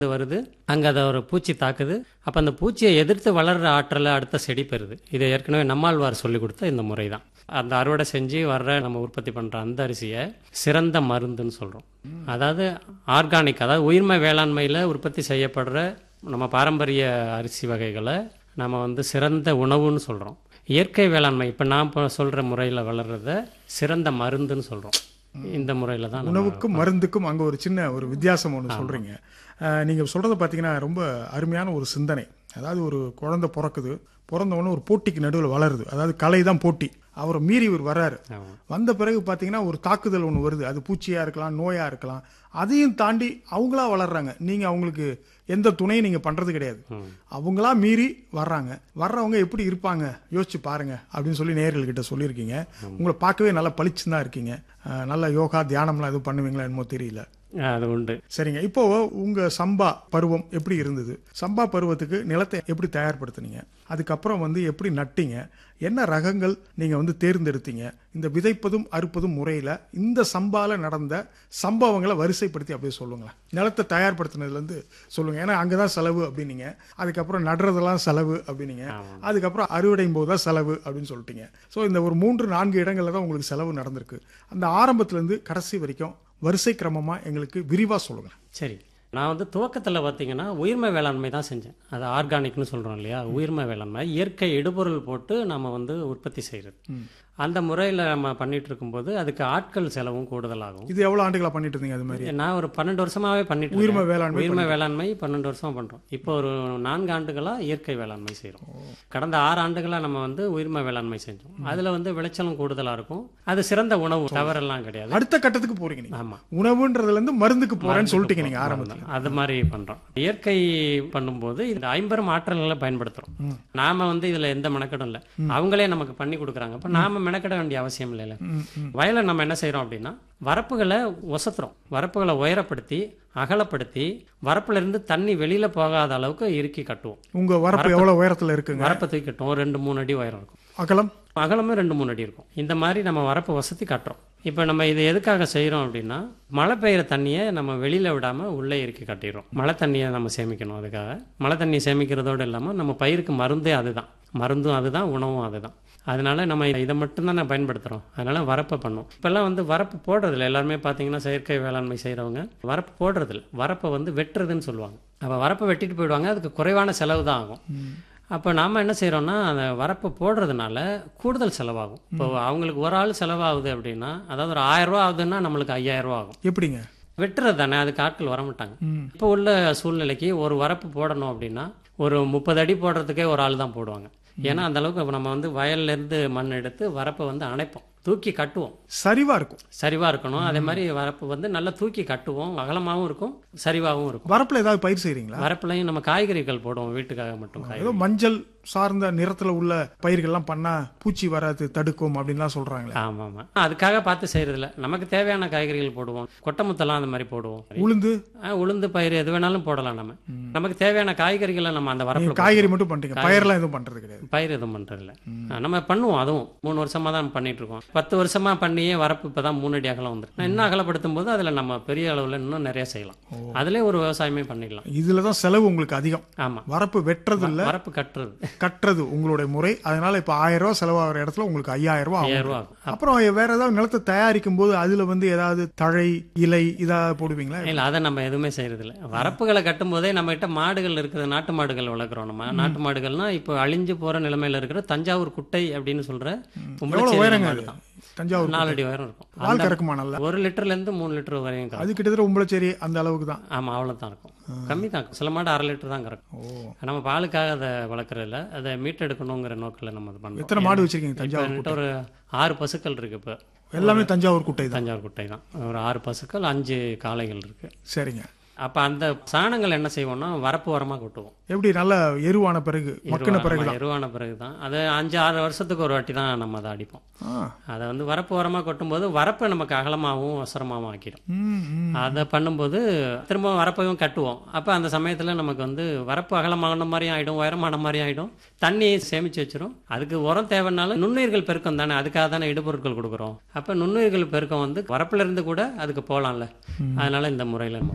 இது வருது அங்கே அதை ஒரு பூச்சி தாக்குது அப்போ அந்த பூச்சியை எதிர்த்து வளர்கிற ஆற்றலை அடுத்த செடி பெறுது இதை ஏற்கனவே நம்மாழ்வார் சொல்லி கொடுத்த இந்த முறை தான் அந்த அறுவடை செஞ்சு வர்ற நம்ம உற்பத்தி பண்ணுற அந்த அரிசியை சிறந்த மருந்துன்னு சொல்கிறோம் அதாவது ஆர்கானிக் அதாவது உயிர்மை வேளாண்மையில் உற்பத்தி செய்யப்படுற நம்ம பாரம்பரிய அரிசி வகைகளை நம்ம வந்து சிறந்த உணவுன்னு சொல்கிறோம் இயற்கை வேளாண்மை இப்போ நான் இப்போ சொல்கிற முறையில் வளர்கிறத சிறந்த மருந்துன்னு சொல்கிறோம் இந்த முறையில் தான் நம்ம உணவுக்கும் மருந்துக்கும் அங்க ஒரு சின்ன ஒரு வித்தியாசம் ஒன்று சொல்றீங்க அஹ், நீங்க சொல்றத பார்த்தீங்கன்னா ரொம்ப அருமையான ஒரு சிந்தனை அதாவது ஒரு குழந்தை பிறக்குது பிறந்த உடனே ஒரு போட்டிக்கு நடுவில் வளருது அதாவது கலை தான் போட்டி அவரை மீறி இவர் வர்றாரு ஆமாம் வந்த பிறகு பார்த்தீங்கன்னா ஒரு தாக்குதல் ஒன்று வருது அது பூச்சியாக இருக்கலாம் நோயாக இருக்கலாம் அதையும் தாண்டி அவங்களா வளர்றாங்க நீங்கள் அவங்களுக்கு எந்த துணையும் நீங்கள் பண்ணுறது கிடையாது அவங்களா மீறி வர்றாங்க வர்றவங்க எப்படி இருப்பாங்க யோசிச்சு பாருங்க அப்படின்னு சொல்லி நேயர்கள்கிட்ட சொல்லியிருக்கீங்க உங்களை பார்க்கவே நல்லா பளிச்சுன்னு தான் இருக்கீங்க அஹ், நல்ல யோகா தியானம்லாம் எதுவும் பண்ணுவீங்களா என்னமோ தெரியல அது உண்டு சரிங்க இப்போ உங்க சம்பா பருவம் எப்படி இருந்தது சம்பா பருவத்துக்கு நிலத்தை எப்படி தயார்படுத்துனீங்க அதுக்கப்புறம் வந்து எப்படி நட்டீங்க என்ன ரகங்கள் நீங்க வந்து தேர்ந்தெடுத்தீங்க இந்த விதைப்பதும் அறுப்பதும் முறையில இந்த சம்பால நடந்த சம்பவங்களை வரிசைப்படுத்தி அப்படியே சொல்லுங்களேன் நிலத்தை தயார்படுத்தினதுல இருந்து சொல்லுங்க ஏன்னா அங்கதான் செலவு அப்படின்னீங்க அதுக்கப்புறம் நடுறதெல்லாம் செலவு அப்படின்னீங்க அதுக்கப்புறம் அறுவடையும் போது தான் செலவு அப்படின்னு சொல்லிட்டீங்க ஸோ இந்த ஒரு மூன்று நான்கு இடங்கள்ல தான் உங்களுக்கு செலவு நடந்திருக்கு அந்த ஆரம்பத்துல இருந்து கடைசி வரைக்கும் வரிசை கிரமமா எங்களுக்கு விரிவா சொல்லுங்க சரி நான் வந்து துவக்கத்தில் பார்த்தீங்கன்னா உயிர்மை வேளாண்மை தான் செஞ்சேன் அது ஆர்கானிக்னு சொல்கிறோம் இல்லையா உயிர்மை வேளாண்மை இயற்கை இடுபொருள் போட்டு நம்ம வந்து உற்பத்தி செய்கிறது அந்த முறையில் நம்ம பண்ணிட்டு இருக்கும்போது அதுக்கு ஆட்கள் செலவும் கூடுதலாகும் இது எவ்வளவு ஆண்டுகளா பண்ணிட்டு இருந்தீங்க அது மாதிரி நான் ஒரு பன்னெண்டு வருஷமாவே பண்ணிட்டு உயிர்மை இருக்கேன். வேளாண்மை உயிர்மை வேளாண்மை பன்னெண்டு வருஷமா பண்றோம் இப்போ ஒரு நான்கு ஆண்டுகளா இயற்கை வேளாண்மை செய்றோம் கடந்த ஆறு ஆண்டுகளா நம்ம வந்து உயிர்மை வேளாண்மை செஞ்சோம் அதுல வந்து விளைச்சலும் கூடுதலா இருக்கும் அது சிறந்த உணவு தவறெல்லாம் கிடையாது அடுத்த கட்டத்துக்கு போறீங்க நீங்க ஆமா உணவுன்றதுல இருந்து மருந்துக்கு போறேன்னு சொல்லிட்டீங்க நீங்க ஆரம்பத்துல அது மாதிரி பண்றோம் இயற்கை பண்ணும்போது இந்த ஐம்பெரும் ஆற்றல்களை பயன்படுத்துறோம் நாம வந்து இதுல எந்த மெனக்கெடும் இல்ல அவங்களே நமக்கு பண்ணி கொடுக்குறாங்க அப்ப நாம மெனக்கெட வேண்டிய அவசியம் இல்லைல்ல ம், ம். வயலை நம்ம என்ன செய்றோம் அப்படின்னா வரப்புகளை ஒசத்துறோம் வரப்புகளை உயரப்படுத்தி அகலப்படுத்தி வரப்புல இருந்து தண்ணி வெளியில போகாத அளவுக்கு இறுக்கி கட்டுவோம் உங்க வரப்பு எவ்வளவு உயரத்துல இருக்குங்க வரப்பை தூக்கி கட்டுவோம் ஒரு ரெண்டு மூணு அடி உயரம் இருக்கும் அகலம் அகலமும் ரெண்டு மூணு அடி இருக்கும் இந்த மாதிரி நம்ம வரப்பு வசதி கட்டுறோம் இப்போ நம்ம இது எதுக்காக செய்கிறோம் அப்படின்னா மழை பெய்கிற தண்ணியை நம்ம வெளியில் விடாமல் உள்ளே இறுக்கி கட்டிடுறோம் மழை தண்ணியை நம்ம சேமிக்கணும் அதுக்காக மழை தண்ணியை சேமிக்கிறதோடு இல்லாமல் நம்ம பயிருக்கு மருந்தே அதுதான் மருந்தும் அதுதான் உணவும் அதுதான் அதனால நம்ம இதை மட்டும்தான் நான் பயன்படுத்துகிறோம் அதனால வரப்பை பண்ணுவோம் இப்போல்லாம் வந்து வரப்பு போடுறதில்ல எல்லாருமே பார்த்தீங்கன்னா செயற்கை வேளாண்மை செய்கிறவங்க வரப்பு போடுறதில்ல வரப்பை வந்து வெட்டுறதுன்னு சொல்லுவாங்க அப்போ வரப்பை வெட்டிட்டு போயிடுவாங்க அதுக்கு குறைவான செலவு தான் ஆகும் அப்போ நாம் என்ன செய்கிறோம்னா அந்த வரப்பு போடுறதுனால கூடுதல் செலவாகும் இப்போ அவங்களுக்கு ஒரு ஆள் செலவாகுது அப்படின்னா அதாவது ஒரு ஆயிரம் ரூபா ஆகுதுன்னா நம்மளுக்கு ஐயாயிரம் ரூபா ஆகும் எப்படிங்க வெட்டுறது தானே அதுக்கு ஆட்கள் வர மாட்டாங்க ம். இப்போ உள்ள சூழ்நிலைக்கு ஒரு வரப்பு போடணும் அப்படின்னா ஒரு முப்பது அடி போடுறதுக்கே ஒரு ஆள் தான் போடுவாங்க ஏன்னா அந்த அளவுக்கு இப்ப நம்ம வந்து வயல்ல இருந்து மண் எடுத்து வரப்பை வந்து அணைப்போம் தூக்கி கட்டுவோம் சரிவா இருக்கும் சரிவா இருக்கணும் அதே மாதிரி வரப்பு வந்து நல்லா தூக்கி கட்டுவோம் அகலமாகவும் இருக்கும் சரிவாகவும் இருக்கும் வரப்புல ஏதாவது பயிர் செய்றீங்களா வரப்புலையும் நம்ம காய்கறிகள் போடுவோம் வீட்டுக்காக மட்டும் காய்கறி ஏதோ மஞ்சள் சார்ந்த நிறத்துல உள்ள பயிர்கள்லாம் பண்ணா பூச்சி வராது தடுக்கும் அப்படின்லாம் சொல்றாங்களே ஆமா ஆமா அதுக்காக பார்த்து செய்யறதில்ல நமக்கு தேவையான காய்கறிகள் போடுவோம் கொட்டமுத்தெல்லாம் அந்த மாதிரி போடுவோம் உளுந்து ஆ, உளுந்து பயிர் எது வேணாலும் போடலாம் நம்ம நமக்கு தேவையான காய்கறிகளை நம்ம அந்த வரப்புல காய்கறி மட்டும் பண்றீங்க பயிரெல்லாம் எதுவும் பண்றது கிடையாது பயிர் எதுவும் பண்றதில்ல ஆ, நம்ம பண்ணுவோம் அதுவும் மூணு வருஷமா தான் பண்ணிட்டு இருக்கோம் பத்து வருஷமா பண்ணியே வரப்பு இப்பதான் மூணு அடி அகலம் வந்துருக்கு நான் இன்னும் அகலப்படுத்தும் போது அதுல நம்ம பெரிய அளவுல இன்னும் நிறைய செய்யலாம் அதுலயே ஒரு விவசாயமே பண்ணிடலாம் இதுலதான் செலவு உங்களுக்கு அதிகம் ஆமா வரப்பு வெட்டுறது இல்ல வரப்பு கட்டுறது கட்டுறது உங்களுடைய முறை அதனால இப்ப ஆயிரம் ரூபாய் செலவாகிற இடத்துல உங்களுக்கு ஐயாயிரம் ரூபாய் ஆகும் ஐயாயிரம் ரூபா ஆகும் அப்புறம் வேற ஏதாவது நிலத்தை தயாரிக்கும் போது அதுல வந்து ஏதாவது தழை இலை இதா போடுவீங்களா இல்ல அதை நம்ம எதுவுமே செய்யறது இல்ல வரப்புகளை கட்டும் போதே நம்ம கிட்ட மாடுகள் இருக்குது நாட்டு மாடுகள் வளர்க்குறோம் நம்ம நாட்டு மாடுகள்னா இப்போ அழிஞ்சு போற நிலைமையில இருக்கிற தஞ்சாவூர் குட்டை அப்படின்னு சொல்ற எவ்வளவு உம்பளச்சேரி உயரங்க மாடு அது தான். தஞ்சாவூர் நாலு அடி உயரம் இருக்கும் பால் கறக்குமா நல்லா ஒரு லிட்டர்ல இருந்து மூணு லிட்டர் வரையும் கறக்கும். அது கிட்டத்தட்ட உம்பளச்சேரி அந்த அளவுக்கு தான் ஆமா அவ்வளவுதான் இருக்கும் கம்மி தான் சில மாடு அரை லிட்டர் தான் கறக்கும் ஓ நம்ம பாலுக்காக அதை வளர்க்குறது இல்ல அதை மீட்டெடுக்கணுங்கிற நோக்கில் நம்ம அது பண்றோம் எத்தனை மாடு வச்சிருக்கீங்க இப்போ தஞ்சாவூர் என்கிட்ட ஒரு ஆறு பசுக்கள் இருக்கு இப்போ எல்லாமே தஞ்சாவூர் குட்டை தான் தஞ்சாவூர் குட்டை தான் ஒரு ஆறு பசுக்கள் அஞ்சு காளைகள் இருக்கு சரிங்க அப்ப அந்த சாணங்கள் என்ன செய்வோம்னா வரப்பு ஓரமா கொட்டுவோம் எப்படி நல்ல எருவான பிறகு மக்கின எருவா- பிறகு ஆமா, எருவான பிறகு தான் அது அஞ்சு ஆறு வருஷத்துக்கு ஒரு வாட்டி தான் நம்ம அதை அடிப்போம் ஆ அதை வந்து வரப்பு ஓரமாக கொட்டும்போது வரப்பை நமக்கு அகலமாகவும் அவசரமாகவும் ஆக்கிடும் ம் ம் அதை பண்ணும்போது திரும்ப வரப்பையும் கட்டுவோம் அப்போ அந்த சமயத்தில் நமக்கு வந்து வரப்பு அகலமான மாதிரி ஆகிடும் உயரமான மாதிரி ஆகிடும் தண்ணி சேமித்து வச்சிரும் அதுக்கு உரம் தேவைன்னாலும் நுண்ணுயிர்கள் பெருக்கம் தானே அதுக்காக தானே இடுபொருட்கள் கொடுக்குறோம் அப்போ நுண்ணுயிர்கள் பெருக்கம் வந்து வரப்புல இருந்து கூட அதுக்கு போகலாம்ல அதனால இந்த முறையில் நம்ம பண்ணுறோம்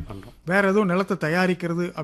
வேற ஏதோ நிலத்தை தயாரிக்கிறது